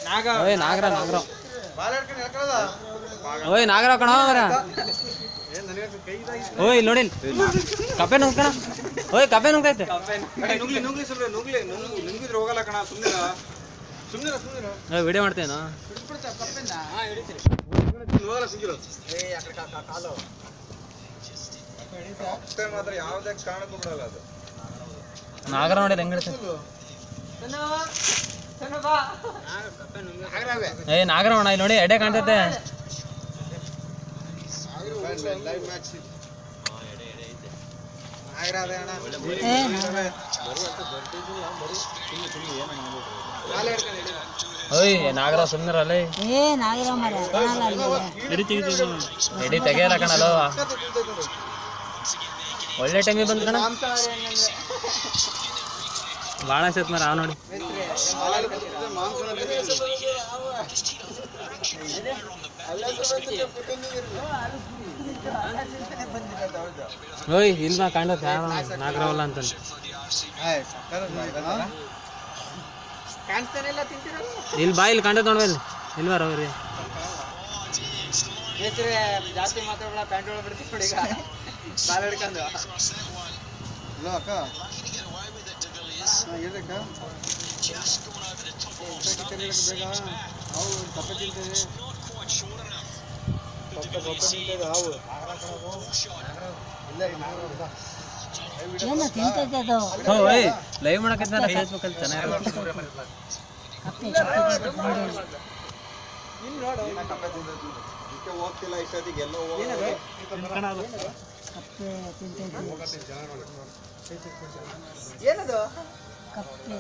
ಓಯ್ ನಾಗರ ನಾಗರ ಓಯ್ ನಾಗರ ಕಣ ಮರ ಓಯ್ ಇಲ್ಲಿ ನೋಡಿ ಕಪ್ಪೆ ನುಗ್ಕಣ ಓಯ್ ಕಪ್ಪೆ ನುಗ್ತೈತೆ ನುಗ್ಲಿ ನುಗ್ಲಿ ಸುಮ್ನೆ ನುಗ್ಲಿ ನುಗ್ಗು ನುಗ್ಗಿದ್ರೆ ಹೋಗಲ್ಲ ಕಣ ಸುಮ್ಮನೆ ಸುಮ್ಮನೆ ಸುಮ್ಮನೆ ಓಯ್ ವಿಡಿಯೋ ಮಾಡ್ತೇನೋ ಹೋಗಲ್ಲ ಸಿಗಿರು ಅಷ್ಟೇ ಮಾತ್ರ ಯಾವುದೇ ಕಾರಣಕ್ಕೂ ಬಿಡಲ್ಲ ಅದು ನಾಗರ ನೋಡಿ ಹೆಂಗ್ ಹಿಡಿತೈತೆ ಏ ನಾಗರ ಅಣ್ಣ ಇಲ್ಲಿ ನೋಡಿ ಎಡೆ ಕಾಣ್ತೈತೆ ಲೈವ್ ಮ್ಯಾಚ್ ಆಗಿರೋದೆ ಅಣ್ಣ ಕಾಲೇ ಹಿಡ್ಕೊಂಡು ಹಿಡಿ. ಓಯ್ ನಾಗರ ಸುಮ್ಮನಿರಲ್ಲ ಏ ನಾಗರ ಮರ ಕಾಣಲ್ಲ ಅಲ್ಲಿ ಎಡಿ ತೆಗಿಯಲ್ಲ ಕಣಲ್ಲ ಒಳ್ಳೆ ಟೈಮಿಗೆ ಬಂದ್ ಕಣ ಭಾಳ ಸತ್ ಮರ ಅವ್ ನೋಡಿ ಕಾಲಲ್ಲಿ ಕೂತ್ರೆ ಮಾಂಸನ ಬಿದ್ದಿದೆ. ಓಯ್ ಇಲ್ವಾ ಕಾಣ್ತೈತೆ ಯಾವ ನಾಗರವಲ್ಲ ಅಂತ ಆಯ್, ಸಕ್ಕತ್ತಾಗಿ ಇದಲ್ಲ? ಕಾಣಿಸ್ತಾನೆ ಇಲ್ಲ ತಿಂತೀರಲ್ಲ ಇಲ್ಲಿ ಬಾ ಇಲ್ಲಿ ಕಾಣ್ತೈತೆ ನೋಡ್ಬ ಇಲ್ಲಿ ಇಲ್ವಾ ರವ್ರಿ ಹೆಸ್ರೇ ಜಾಸ್ತಿ ಮಾತಾಡಲ್ಲ ಪ್ಯಾಂಟ್ ಒಳಗೆ ಬಿಡ್ತೀವಿ ನೋಡಿ ಈಗ ಕಾಲ ಹಿಡ್ಕೊಂಡು ಹಲೋ ಅಕ್ಕ ಹಾಂ ಹೇಳ್ರಕ್ಕ ಬೇಗ ಅವು ಕಪ್ಪೆ ತಿಂತೇವೆ ಕಪ್ಪೆ ಕಪ್ಪೆ ತಿಂತೇವೆ ಹಾವು ಇಲ್ಲ ಇಲ್ಲ ಏನು ತಿಂತೈತೆ ಅದು ಹೋ ಓಯ್ ಲೈವ್ ಮಾಡಕತ್ತಾರ ಫೇಸ್ಬುಕ್ ಅಲ್ಲಿ ಚೆನ್ನಾಗಿರುತ್ತೆ ಕಪ್ಪೆ ಕಪ್ಪೆ ಬಂದು ಇಲ್ಲಿ ನೋಡು ನಾ ಕಪ್ಪೆ ತಿಂತೈತಿ ಇದಕ್ಕೆ ಹೋಗ್ತಿಲ್ಲ ಇಷ್ಟೊತ್ತಿಗೆ ಎಲ್ಲೋ ಹೋಗೋದು ಕಪ್ಪೆ ತಿಂತೈತೆ ಏನದು ಕಪ್ಪೆ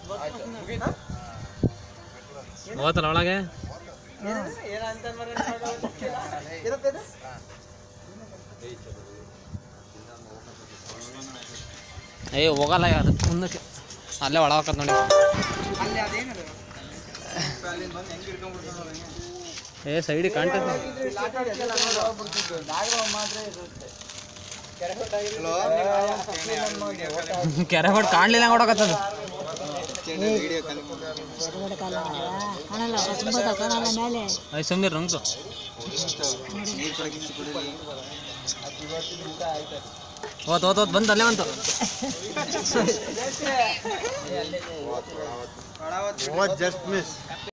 ಹೋತಲ್ಲ ಒಳಗೆ ಏನಂತ ಇರುತ್ತೆ ಇದು? ಏಯ್ ಹೋಗಲ್ಲ ಅದು ಮುಂದಕ್ಕೆ ಅಲ್ಲೇ ಒಳ ಹಾಕತ್ ನೋಡಿ ಅಲ್ಲಿ ಅದೇನದು ಅಲ್ಲಿಂದ ಬಂದು ಹೆಂಗ್ ಹಿಡ್ಕೊಂಡ್ಬಿಡ್ತಾನೆ ನೋಡಿ ಏ ಸೈಡಿಗೆ ಕಾಣ್ತೈತೆ ಹಲೋ ಕೆರೆ ಹೊಟ್ಟು ಕಾಣ್ಲಿಲ್ಲ ನೋಡಕತ್ತದ ವಿಡಿಯೋ ಕಾಲ್ ಹೊರಗಡೆ ಕಾಲ ಕಾಣಲ್ಲ ತುಂಬ ಕಾಣಲ್ಲ ಮೇಲೆ ಅಯ್ಯ ಸುಮ್ಮನೆ ರಂಕು ನೀರು ಕೊಡಕ್ಕೆ ಇಷ್ಟು ಕುಡೀರಿ ಓತ್ ಓತ್ ಓತ್ ಬಂತು ಅಲ್ಲೇ ಬಂತು ಜಸ್ಟ್ ಮಿಸ್